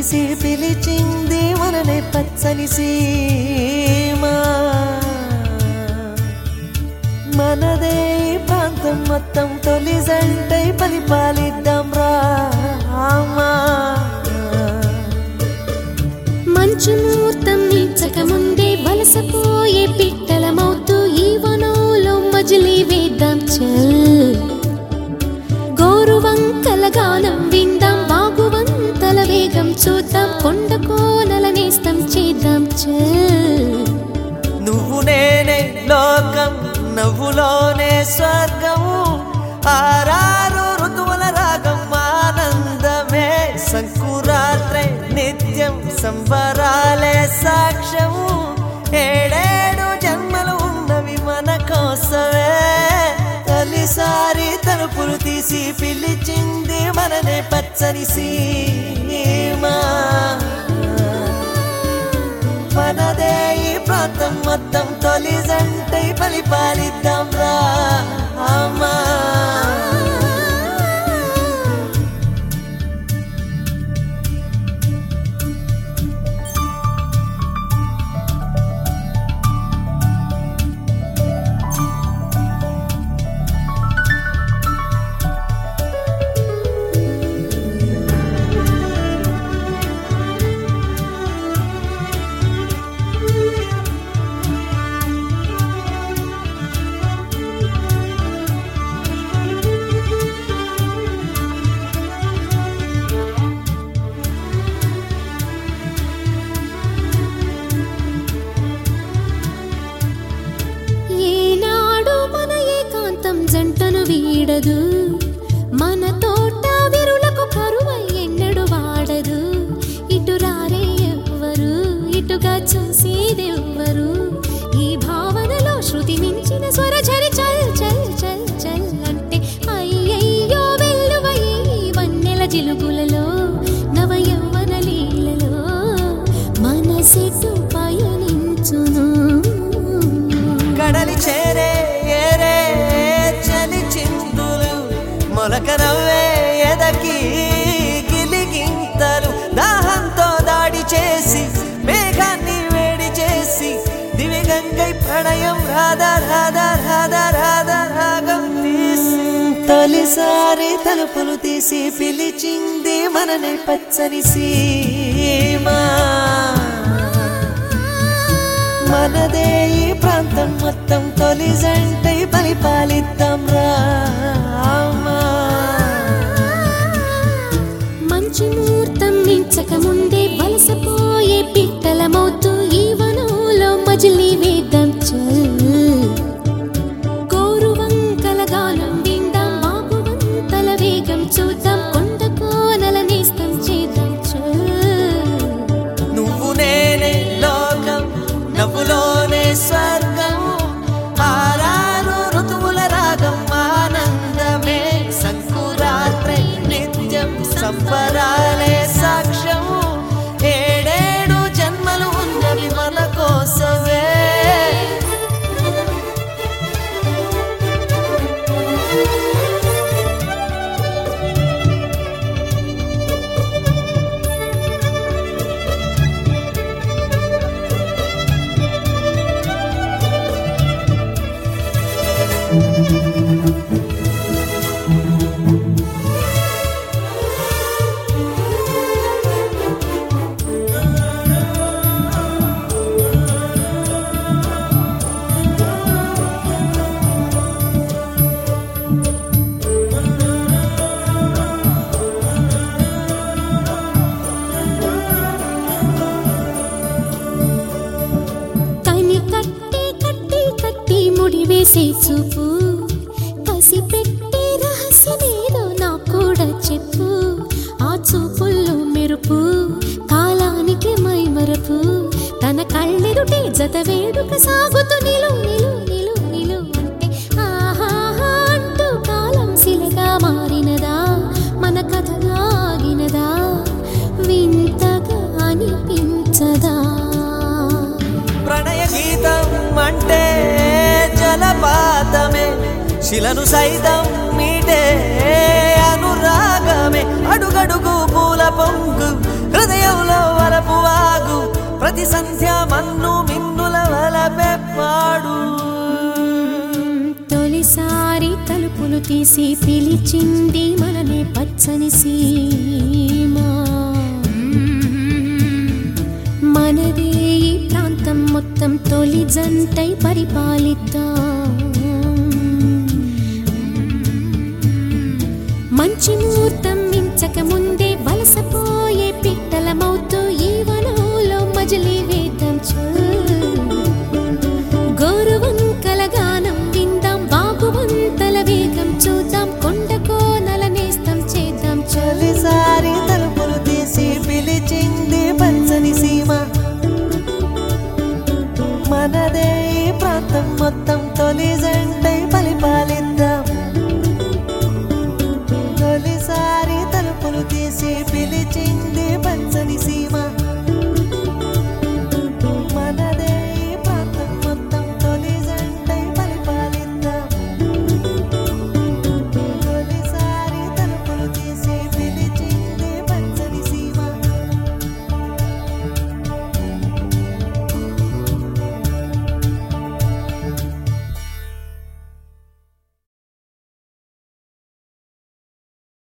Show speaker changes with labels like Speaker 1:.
Speaker 1: తీసి పిలిచింది మననే పచ్చని సీమా మనదే ఈ ప్రాంతం మొత్తం తొలి జంటై పరిపాలిద్దాం రామా
Speaker 2: మంచు ముహూర్తం నిచ్చక ముందే వలసపోయే పిట్టల మౌతు ఈ వనంలో మజిలీ వేద్దాం చల్ గోరువంకల గానం విందాం బాగువంతల వేగం చూద్దాం కొండ కోనల నేస్తం చేద్దాం చల్
Speaker 1: నువ్వు నేనే లోకం నవ్వులోనే స్వర్గం ఆరారు ఋతువుల రాగం ఆనందమే సంకురాత్రే నిత్యం సంబరాలే సాక్ష్యం ఏడేడు జన్మలు ఉన్నవి మన కోసమే తొలిసారి తలుపులు తీసి పిలిచింది మననే పచ్చని సీమా మనదే ఈ ప్రాంతం మొత్తం తొలి జంటై పరిపాలిద్దాం రా అమ్మా
Speaker 2: ఏనాడు మన ఏకాంతం జంటను వీడదు మన తోట విరులకు కరువై ఎన్నడు వాడదు ఇటు రారే ఎవ్వరు ఇటుగా చూసేదెవ్వరు ఈ భావనలో శృతి మించిన స్వరఝరి చల్ చల్ చల్ చల్ అంటే అయ్యయ్యో వెల్లువయి వన్నెల జిలుగులలో నవ యవ్వన లీలలో మనసెటు పయనించును
Speaker 1: కడలి చేరే ఏరే చలి చిందులు మొలక నవ్వే ఎదకి గిలిగింతలు దాహంతో దాడి చేసి మేఘాన్ని వేడి చేసి దివిగంగై ప్రణయం రాధా రాధా రాధా రాధా రాగం తీసి తొలిసారి తలుపులు తీసి పిలిచింది మనని పచ్చని సీమా మనదే ఈ ప్రాంతం మొత్తం తొలి జంటై పరిపాలిద్దాం రామా
Speaker 2: మంచు ముహూర్తం మించక ముందే వలసపోయే పిట్టల మౌతు ఈ వనంలో మజిలీ వేద్దాం చల్ గోరువంకల గానం విందాం బాగువంతల వేగం చూద్దాం కొండ కోనల నేస్తం చేద్దాం చల్
Speaker 1: నువ్వు నేనే లోకం నవ్వులోనే స్వర్గం ఆరారు ఋతువుల రాగం ఆనందమే సంకురాత్రే నిత్యం సంబరాలే సాక్ష్యం ఏడేడు జన్మలు ఉన్నవి మన కోసమే
Speaker 2: కని కట్టి కట్టి కట్టి ముడి వేసే చూపు కసి పెట్టి రహస్యమేదో నాకు కూడా చెప్పు ఆ చూపుల్లో మెరుపు కాలానికి మైమరపు తన కళ్ళెదుటే జత వేడుక సాగుతూ నిలు నిలు నిలు నిలు అంటే ఆహాహా అంటూ కాలం శిలగా మారినదా మన కథగా ఆగినదా వింతగా అనిపించదా
Speaker 1: ప్రణయ గీతం అంటే జలపాతమే శిలను సైతం మీటే అనురాగమే అడుగడుగు పూల పొంగు హృదయ హృదయంలో వలపు వాగు ప్రతి సంధ్య మన్ను మిన్నుల వలపె పాడు
Speaker 2: తొలిసారి తలుపులు తీసి పిలిచింది మననే పచ్చని సీమా మనదే ఈ ప్రాంతం మొత్తం తొలి జంటై పరిపాలిద్దాం మంచి ముహూర్తం మించక ముందే వలసపోయే పిట్టలమవుతూ ఈ వనంలో మజిలీ వేద్దాం గోరువంకల గానం విందాం బాబువంతల వేగం చూద్దాం కొండ కోనల నేస్తం చేద్దాం చల్
Speaker 1: తొలిసారి తలుపులు తీసి పిలిచింది పచ్చని సీమ మనదే ఈ ప్రాంతం మొత్తం తొలి జంట